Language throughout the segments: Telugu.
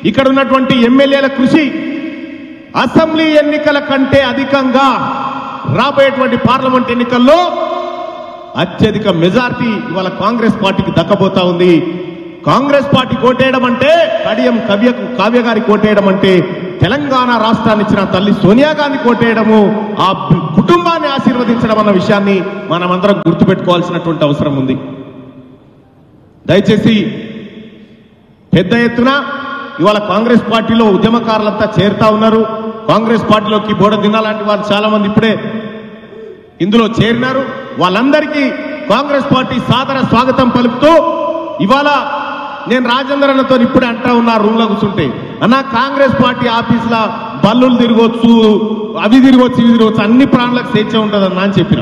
ఇక్కడ ఉన్నటువంటి ఎమ్మెల్యేల కృషి అసెంబ్లీ ఎన్నికల కంటే అధికంగా రాబోయేటువంటి పార్లమెంట్ ఎన్నికల్లో అత్యధిక మెజార్టీ ఇవాళ కాంగ్రెస్ పార్టీకి దక్కబోతా ఉంది కాంగ్రెస్ పార్టీ కోటేయడం అంటే కడియం కవ్యకు కావ్య గారి కోటేయడం అంటే తెలంగాణ రాష్ట్రాన్ని ఇచ్చిన తల్లి సోనియా గాంధీ కోటేయడము ఆ బి- కుటుంబాన్ని ఆశీర్వదించడం అన్న విషయాన్ని మనమందరం గుర్తుపెట్టుకోవాల్సినటువంటి అవసరం ఉంది దయచేసి పెద్ద ఎత్తున ఇవాళ కాంగ్రెస్ పార్టీలో ఉద్యమకారులంతా చేరుతా ఉన్నారు కాంగ్రెస్ పార్టీలోకి బోడ దినాలాంటి వారు చాలా మంది ఇప్పుడే ఇందులో చేరినారు వాళ్ళందరికీ కాంగ్రెస్ పార్టీ సాదర స్వాగతం పలుకుతూ ఇవాళ నేను రాజేంద్ర అన్నతో ఇప్పుడే అంటా ఉన్నా రూమ్ లో కూర్చుంటే అన్న కాంగ్రెస్ పార్టీ ఆఫీస్ లా బల్లులు తిరగొచ్చు అవి తిరగొచ్చు ఇవి తిరగొచ్చు అన్ని ప్రాణులకు స్వేచ్ఛ ఉంటుందన్నా అని చెప్పిన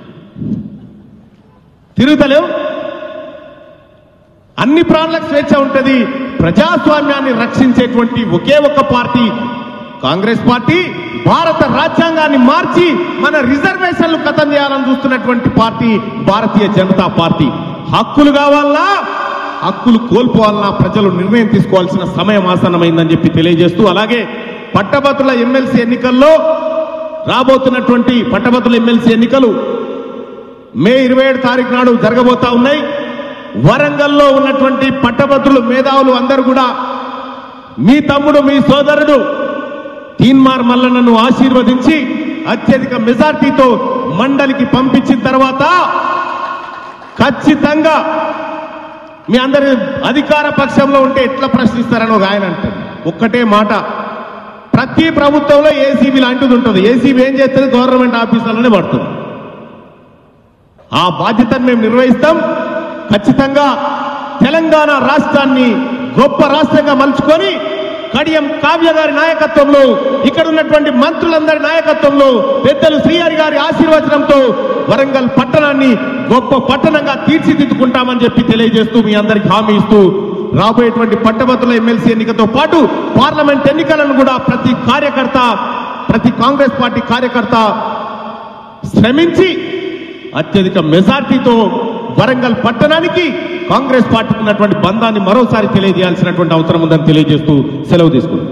తిరుగుతలేవు అన్ని ప్రాణులకు స్వేచ్ఛ ఉంటది ప్రజాస్వామ్యాన్ని రక్షించేటువంటి ఒకే ఒక్క పార్టీ కాంగ్రెస్ పార్టీ భారత రాజ్యాంగాన్ని మార్చి మన రిజర్వేషన్లు ఖతం చేయాలని చూస్తున్నటువంటి పార్టీ భారతీయ జనతా పార్టీ హక్కులు కావాలన్నా హక్కులు కోల్పోవాలన్నా ప్రజలు నిర్ణయం తీసుకోవాల్సిన సమయం ఆసన్నమైందని చెప్పి తెలియజేస్తూ అలాగే పట్టభద్రుల ఎమ్మెల్సీ ఎన్నికల్లో రాబోతున్నటువంటి పట్టభద్రుల ఎమ్మెల్సీ ఎన్నికలు మే ఇరవై ఏడు తారీఖు నాడు జరగబోతా ఉన్నాయి వరంగల్లో ఉన్నటువంటి పట్టభద్రులు మేధావులు అందరూ కూడా మీ తమ్ముడు మీ సోదరుడు తీన్మార్ మల్లన్నను ఆశీర్వదించి అత్యధిక మెజార్టీతో మండలికి పంపించిన తర్వాత ఖచ్చితంగా మీ అందరి అధికార పక్షంలో ఉంటే ఎట్లా ప్రశ్నిస్తారని ఒక ఆయన అంటారు ఒక్కటే మాట ప్రతి ప్రభుత్వంలో ఏసీబీ లాంటిది ఉంటుంది ఏసీబీ ఏం చేస్తుంది గవర్నమెంట్ ఆఫీసులనే పడుతుంది ఆ బాధ్యతను మేము నిర్వహిస్తాం ఖచ్చితంగా తెలంగాణ రాష్ట్రాన్ని గొప్ప రాష్ట్రంగా మలుచుకొని కడియం కావ్య గారి నాయకత్వంలో ఇక్కడ ఉన్నటువంటి మంత్రులందరి నాయకత్వంలో పెద్దలు శ్రీహరి గారి ఆశీర్వచనంతో వరంగల్ పట్టణాన్ని గొప్ప పట్టణంగా తీర్చిదిద్దుకుంటామని చెప్పి తెలియజేస్తూ మీ అందరికి హామీ ఇస్తూ రాబోయేటువంటి పట్టభద్రుల ఎమ్మెల్సీ ఎన్నికతో పాటు పార్లమెంట్ ఎన్నికలను కూడా ప్రతి కార్యకర్త ప్రతి కాంగ్రెస్ పార్టీ కార్యకర్త శ్రమించి అత్యధిక మెజార్టీతో వరంగల్ పట్టణానికి కాంగ్రెస్ పార్టీకి ఉన్నటువంటి బంధాన్ని మరోసారి తెలియజేయాల్సినటువంటి అవసరం ఉందని తెలియజేస్తూ సెలవు తీసుకుంటాం